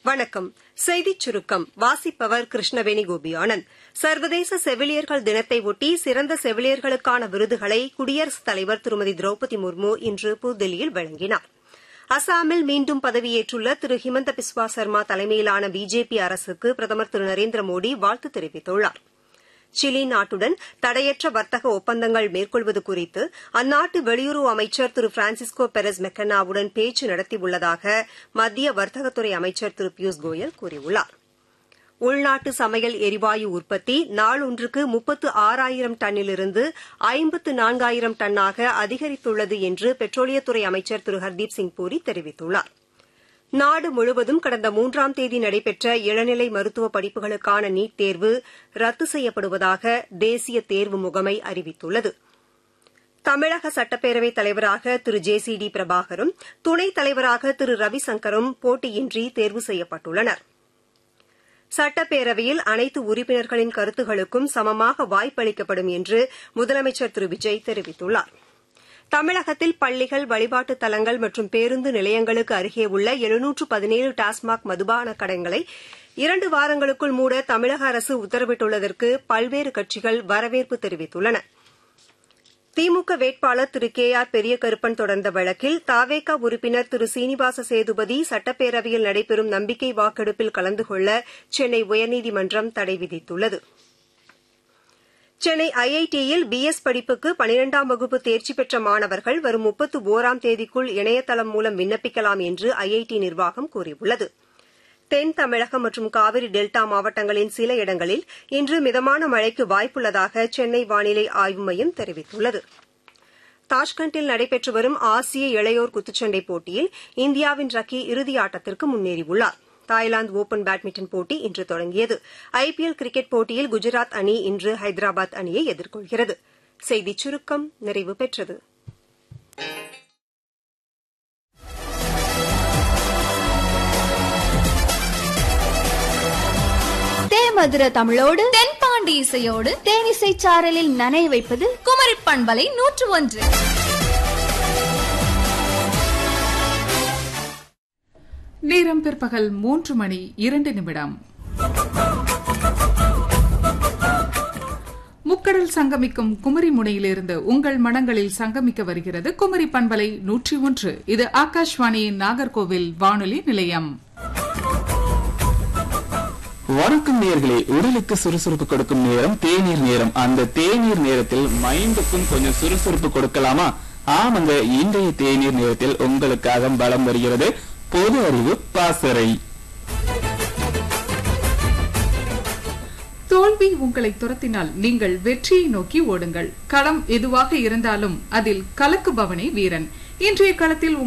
வணக்கம் செய்திச் சுருக்கம் வாசிப்பவர் கிருஷ்ணவேணி கோபியானந்த் சர்வதேச செவிலியர்கள் தினத்தை ஒட்டி சிறந்த செவிலியர்களுக்கான விருதுகளை குடியரசுத் தலைவர் திருமதி திரௌபதி முர்மு இன்று புதுதில்லியில் வழங்கினார் அசாமில் மீண்டும் பதவியேற்றுள்ள திரு ஹிமந்த பிஸ்வா சர்மா தலைமையிலான பிஜேபி அரசுக்கு பிரதமர் திரு நரேந்திர மோடி வாழ்த்து தெரிவித்துள்ளார் சிலி நாட்டுடன் தடையற்ற வர்த்தக ஒப்பந்தங்கள் மேற்கொள்வது குறித்து அந்நாட்டு வெளியுறவு அமைச்சர் திரு பிரான்சிஸ்கோ பெரஸ் மெக்கன்னாவுடன் பேச்சு நடத்தியுள்ளதாக மத்திய வர்த்தகத்துறை அமைச்சர் திரு பியூஷ் கோயல் கூறியுள்ளார் உள்நாட்டு சமையல் எரிவாயு உற்பத்தி நாளொன்றுக்கு முப்பத்து ஆறாயிரம் டன்னிலிருந்து ஐம்பத்து நான்காயிரம் டன்னாக அதிகரித்துள்ளது என்று பெட்ரோலியத்துறை அமைச்சர் திரு ஹர்தீப் சிங் பூரி தெரிவித்துள்ளார் நாடு முழுவதும் கடந்த மூன்றாம் தேதி நடைபெற்ற இளநிலை மருத்துவ படிப்புகளுக்கான நீட் தேர்வு ரத்து செய்யப்படுவதாக தேசிய தேர்வு முகமை அறிவித்துள்ளது தமிழக சட்டப்பேரவைத் தலைவராக திரு ஜே சி டி பிரபாகரும் துணைத் தலைவராக திரு ரவிசங்கரும் போட்டியின்றி தேர்வு செய்யப்பட்டுள்ளனா் சட்டப்பேரவையில் அனைத்து உறுப்பினர்களின் கருத்துகளுக்கும் சமமாக வாய்ப்பளிக்கப்படும் என்று முதலமைச்சர் திரு விஜய் தெரிவித்துள்ளார் தமிழகத்தில் பள்ளிகள் வழிபாட்டுத் தலங்கள் மற்றும் பேருந்து நிலையங்களுக்கு அருகே உள்ள எழுநூற்று பதினேழு டாஸ்மாக் மதுபான கடைகளை இரண்டு வாரங்களுக்குள் மூட தமிழக அரசு உத்தரவிட்டுள்ளதற்கு பல்வேறு கட்சிகள் வரவேற்பு தெரிவித்துள்ளன திமுக வேட்பாளர் திரு கே ஆர் பெரியகருப்பன் தொடர்ந்த வழக்கில் தாவேகா உறுப்பினர் திரு சீனிவாச சேதுபதி சட்டப்பேரவையில் நடைபெறும் நம்பிக்கை வாக்கெடுப்பில் கலந்து கொள்ள சென்னை உயர்நீதிமன்றம் தடை விதித்துள்ளது சென்னை ஐஐடியில் பி எஸ் படிப்புக்கு பனிரெண்டாம் வகுப்பு தேர்ச்சி பெற்ற மாணவர்கள் வரும் முப்பத்து ஒராம் தேதிக்குள் இணையதளம் மூலம் விண்ணப்பிக்கலாம் என்று ஐஐடி நிர்வாகம் கூறியுள்ளது தென் தமிழகம் மற்றும் காவிரி டெல்டா மாவட்டங்களின் சில இடங்களில் இன்று மிதமான மழைக்கு வாய்ப்புள்ளதாக சென்னை வானிலை ஆய்வு மையம் தெரிவித்துள்ளது தாஷ்கண்டில் நடைபெற்று வரும் ஆசிய இளையோர் குத்துச்சண்டை போட்டியில் இந்தியாவின் ரக்கி இறுதி ஆட்டத்திற்கு முன்னேறியுள்ளார் தாய்லாந்து ஒபன் பேட்மிண்டன் போட்டி இன்று தொடங்கியது ஐபிஎல் கிரிக்கெட் போட்டியில் குஜராத் அணி இன்று ஹைதராபாத் அணியை எதிர்கொள்கிறது செய்திச் சுருக்கம் நிறைவு பெற்றது தேமதுர தமிழோடு தென்பாண்டி இசையோடு தேனிசை சாரலில் நனைய வைப்பது குமரி பண்பலை நூற்று ஒன்று நேரம் பிற்பகல் மூன்று மணி இரண்டு நிமிடம் முக்கடல் சங்கமிக்கும் குமரி முனையிலிருந்து உங்கள் மனங்களில் சங்கமிக்க வருகிறது குமரி பண்பலை நூற்றி ஒன்று இது ஆகாஷ்வாணியின் நாகர்கோவில் வானொலி நிலையம் வணக்கம் நேர்களே உடலுக்கு சுறுசுறுப்பு கொடுக்கும் நேரம் தேநீர் நேரம் அந்த தேநீர் நேரத்தில் மைண்டுக்கும் கொஞ்சம் சுறுசுறுப்பு கொடுக்கலாமா ஆமாங்க இன்றைய தேநீர் நேரத்தில் உங்களுக்காக பலம் வருகிறது பொது அறிவு பாசறை தோல்வி உங்களை துரத்தினால் நீங்கள் வெற்றியை நோக்கி ஓடுங்கள் களம் எதுவாக இருந்தாலும் அதில் கலக்குபவனே வீரன் இன்றைய களத்தில்